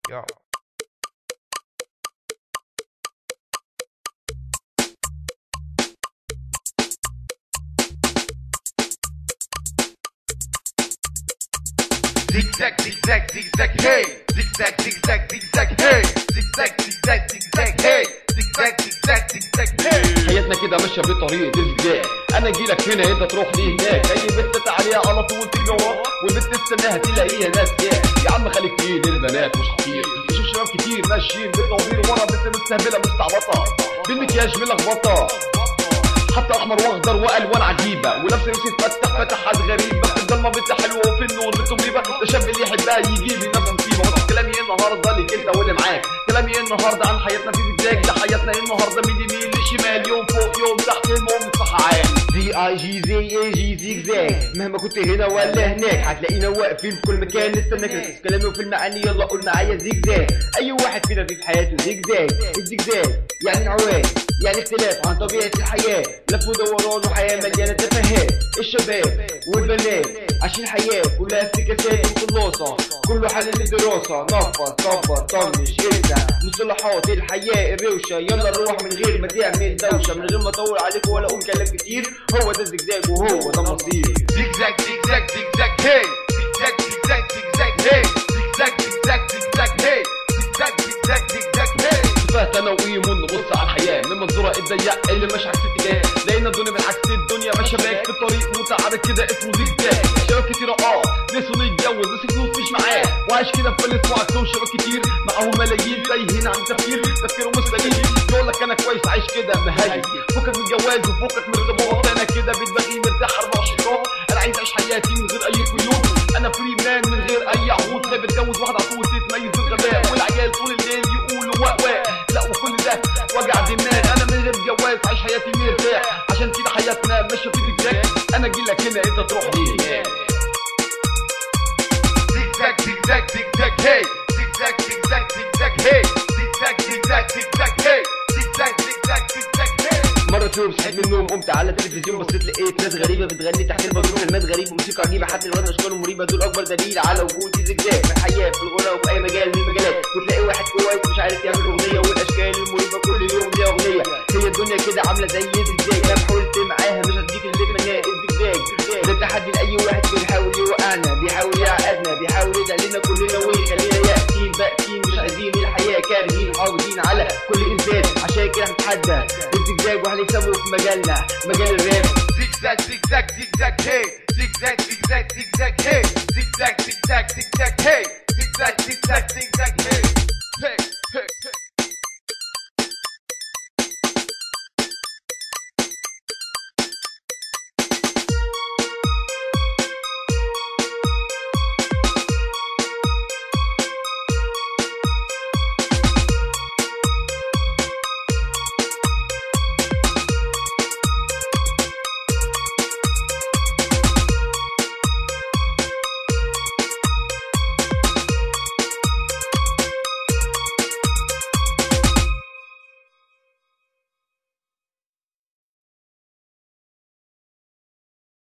Yo. Zigzag, zigzag, zigzag, hey. Zigzag, zigzag, zigzag, hey. Zigzag, zigzag, zigzag, hey. Zigzag, zigzag, zigzag, hey. حياتنا كده ماشيه بطريقه ازاي انا اجي لك هنا انت تروح لي هناك اي بنت تعاليها على طول تيجي وراك والبنت تستناها تلاقيها ناس جايه يا عم خليك فيه للبنات مش خطير بشوف شباب كتير ماشيين بالطوابير ورا بنت مستهبله مستعبطه بالمكياج ملخبطه حتى احمر واخضر والوان عجيبه ولابسه لبس يتفتح فتحات غريبه في الضلمه بنت حلوه وفي النور بنت مريبه ده شاب اللي يحبها يجي لي نفس مصيبه بس كلامي ايه النهارده ليك انت واللي معاك كلامي ايه النهارده عن حياتنا في زجاج ده حياتنا ايه النهارده من اليمين للشمال يوم فوق يوم تحت المهم صح عام زي اي جي زي اي جي زيجزاج مهما كنت هنا ولا هناك هتلاقينا واقفين في كل مكان نستناك نركز كلامي وفي المعاني يلا قول معايا زيجزاج اي واحد فينا في في حياته زيجزاج الزيجزاج يعني انعواج يعني اختلاف عن طبيعة الحياة لف ودوران وحياة مليانة تفاهات الشباب والبنات عايشين حياة كلها افتكاسات وخلاصة كله حل للدراسة نفر كبر طنش ارجع مصطلحات الحياة الروشة يلا نروح من غير ما تعمل دوشة من غير ما اطول عليك ولا اقول كلام كتير هو ده الزجزاج وهو ده مصير Zigzag, zigzag, zigzag, hey. Zigzag, zigzag, zigzag, hey. Zigzag, zigzag, zigzag, hey. Zigzag, zigzag, zigzag, hey. فات انا وقيم ونبص على الحياه من منظورها الضيق اللي ماشي عكس اتجاه لقينا الدنيا بالعكس الدنيا ماشيه باك في طريق متعرض كده اسمه زيجزاج شباب كتير اه نسوا يتجوز بس فلوس مش معاه وعايش كده مفلس وعكسهم شباب كتير معاهم ملايين تايهين عن تفكير تفكيرهم مستنير يقول لك انا كويس عايش كده مهيئ فكك من الجواز وفكك من الارتباط انا كده بدماغي مرتاح 24 ساعه انا عايز اعيش حياتي من غير اي قيود انا فري مان من غير اي عقود خايف اتجوز واحده على طول تتميز بالغباء والعيال طول الليل يقولوا واق واق لا وكل ده وجع دماغ انا من غير جواز عايش حياتي مرتاح عشان كده حياتنا ماشيه في زجزاج انا اجي لك هنا انت تروح لي هناك Zigzag, zigzag, zigzag, hey. Zigzag, zigzag, zigzag, hey. Zigzag, zigzag, zigzag, hey. Zigzag, zigzag, zigzag, hey. مرة في يوم صحيت من النوم قمت على التلفزيون بصيت لقيت ناس غريبة بتغني تحت المجنون كلمات غريبة وموسيقى عجيبة حتى الوزن اشكالهم مريبة دول اكبر دليل على وجود زجزاج في الحياة في الغنى وفي اي مجال من المجالات وتلاقي واحد كويس مش عارف يعمل اغنية والاشكال المريبة كل يوم ليها اغنية هي الدنيا كده عاملة زي زجزاج انا حاولت معاها مش هديك اللي تمناه الزجزاج ده تحدي لاي واحد بيحاول يوقعنا بيحاول يعقدنا بيحاول يدع لنا كلنا ويخلينا يأسين بائسين مش عايزين الحياة كارهين حافظين على كل انسان عشان كده هنتحدى الزجزاج وهنكسبه في مجالنا مجال الراب Zigzag, zigzag, zigzag, hey. Zigzag, zigzag, zigzag, hey. Zigzag, zigzag, zigzag, hey. Zigzag, zigzag, zigzag, hey.